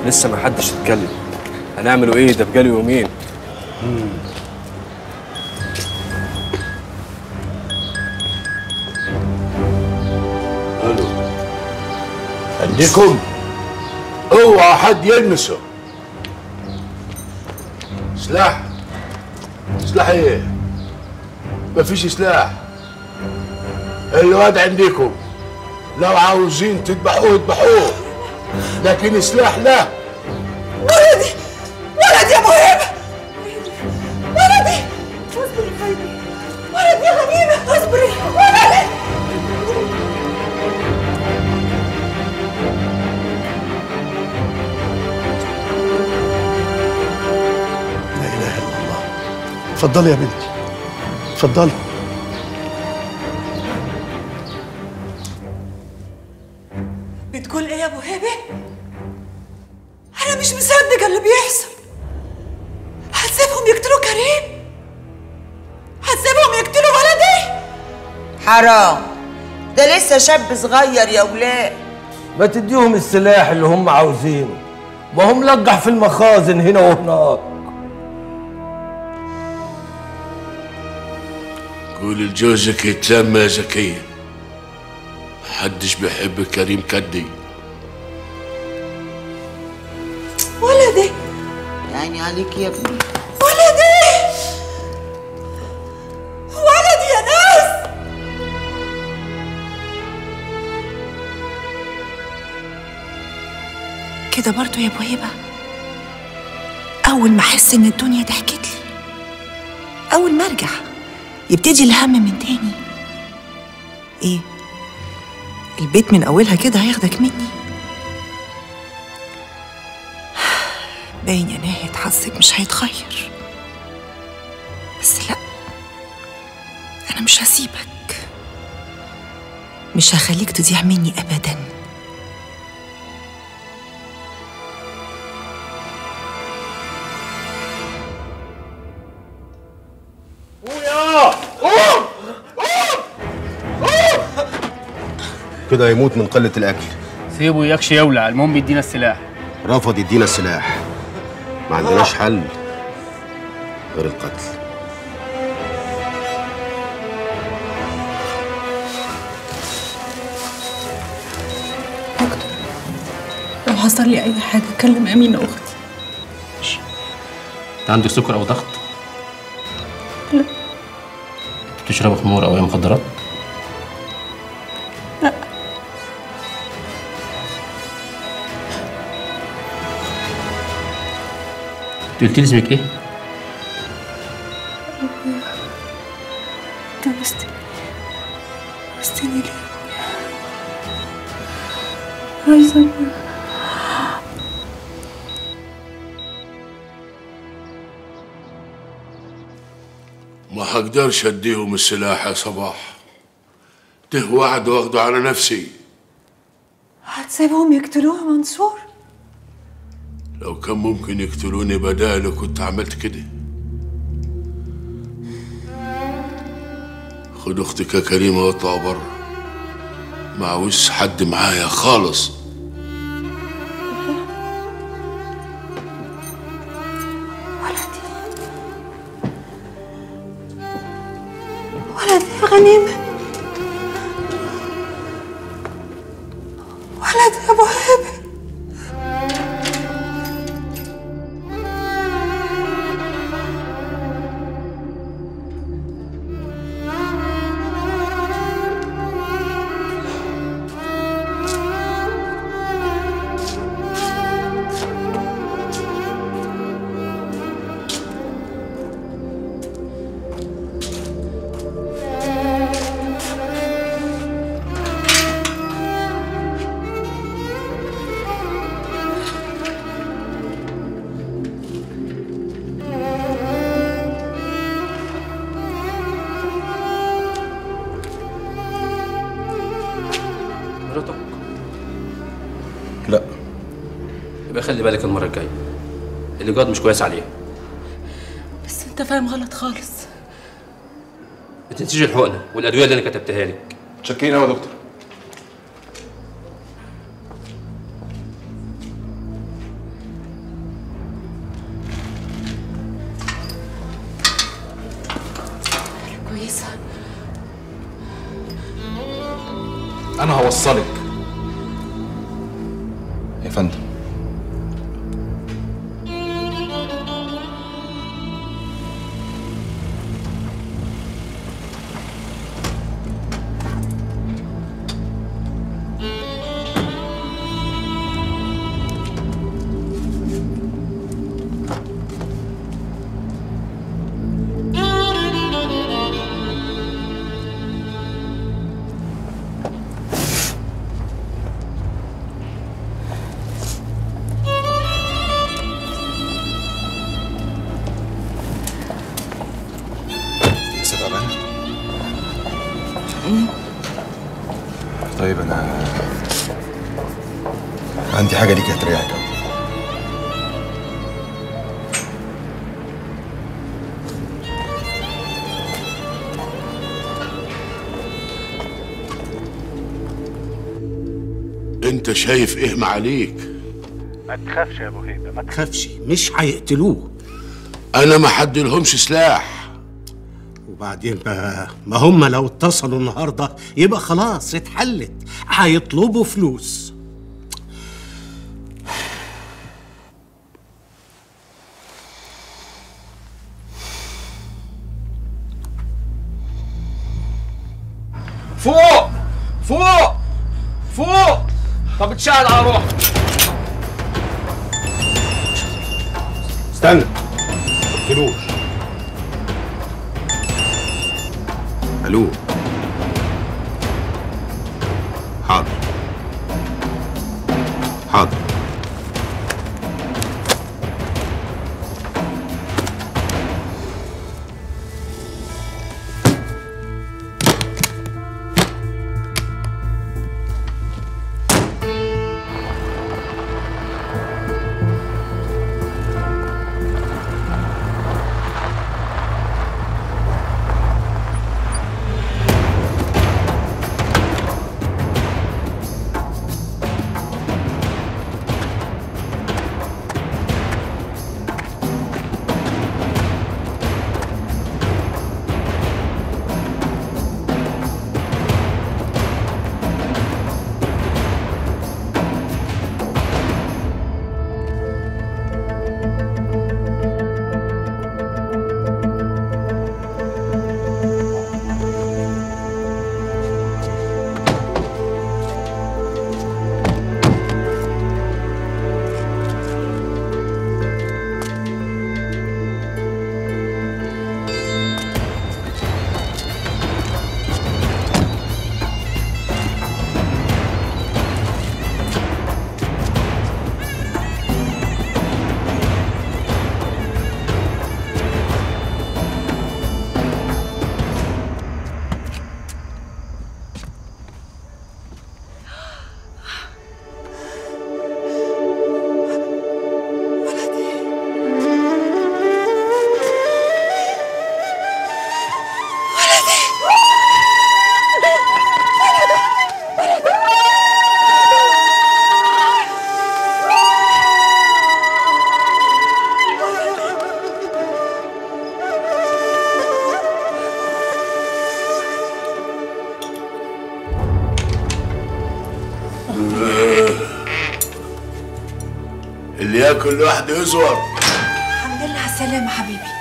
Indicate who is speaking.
Speaker 1: لسه ما حدش اتكلم هنعملوا ايه ده بقاله يومين
Speaker 2: الو عندكم اوعى حد يلمسه سلاح سلاح ايه مفيش سلاح الواد عندكم لو عاوزين تذبحوه اذبحوه لكن سلاح لا
Speaker 3: ولدي ولدي يا مهيبة ولدي اصبري يا خيري ولدي يا غنيمة اصبري ولدي
Speaker 4: لا اله الا الله اتفضلي يا بنتي اتفضلي
Speaker 3: بتقول ايه يا ابو هبه انا مش مصدقه اللي بيحصل هتسيبهم يقتلوا كريم هتسيبهم يقتلوا ولدي
Speaker 5: حرام ده لسه شاب صغير يا ولاد
Speaker 6: ما تديهم السلاح اللي هم عاوزينه ما هم لقح في المخازن هنا وهناك
Speaker 2: قول لجوزك يتلم يا زكية محدش بيحب كريم كدي
Speaker 3: ولدي
Speaker 5: يعني عليك يا ابني
Speaker 3: ولدي ولدي يا ناس كده برضو يا ابو هبه اول ما احس ان الدنيا ضحكت لي اول ما ارجع يبتدي الهم من تاني ايه البيت من اولها كده هياخدك مني باين يا ناهد حظك مش هيتغير بس لا انا مش هسيبك مش هخليك تضيع مني ابدا
Speaker 7: كده يموت من قلة الأكل
Speaker 8: سيبه يكشي يولع المهم يدينا السلاح
Speaker 7: رفض يدينا السلاح ما عندناش حل غير القتل
Speaker 9: لو حصل لي أي حاجة كلم أمينة أختي
Speaker 10: انت عندك سكر او ضغط؟
Speaker 9: لا.
Speaker 10: بتشرب خمور او اي مخدرات؟
Speaker 9: لا.
Speaker 10: انت قلت لي اسمك ايه؟
Speaker 9: جوزتني جوزتني ليه يا أبويا؟ عايزة أبويا
Speaker 2: ما هقدرش اديهم السلاح يا صباح ده وعد واخده على نفسي
Speaker 3: هتسيبهم يقتلوها منصور
Speaker 2: لو كان ممكن يقتلوني بداله كنت عملت كده خد اختك يا كريمه واطلع بره ما عاوز حد معايا خالص
Speaker 3: ولدي يا غنيمة ولدي يا ابو هبه
Speaker 10: مراتك
Speaker 7: لا
Speaker 10: يبقى خلي بالك المره الجايه الايجاد مش كويس عليها
Speaker 9: بس أنت فاهم غلط خالص
Speaker 10: ما تنسيش الحقنه والادويه اللي انا كتبتها لك
Speaker 1: شاكين قوي يا دكتور
Speaker 11: انا هوصلك يا فندم لسه تعبان طيب انا عندي حاجه ليك هتريحك أوي.
Speaker 2: انت شايف ايه معاليك
Speaker 12: ما تخافش يا ابو هيبه ما تخافش مش هيقتلوه
Speaker 2: انا ما حدلهمش سلاح
Speaker 12: وبعدين بقى ما هم لو اتصلوا النهارده يبقى خلاص اتحلت هيطلبوا فلوس
Speaker 6: فوق فوق فوق طب اتشعل على روحك
Speaker 12: استنى ما تقتلوش
Speaker 7: الو حاضر حاضر
Speaker 2: اللي ياكل لوحده يزور
Speaker 3: الحمد لله على السلامة حبيبي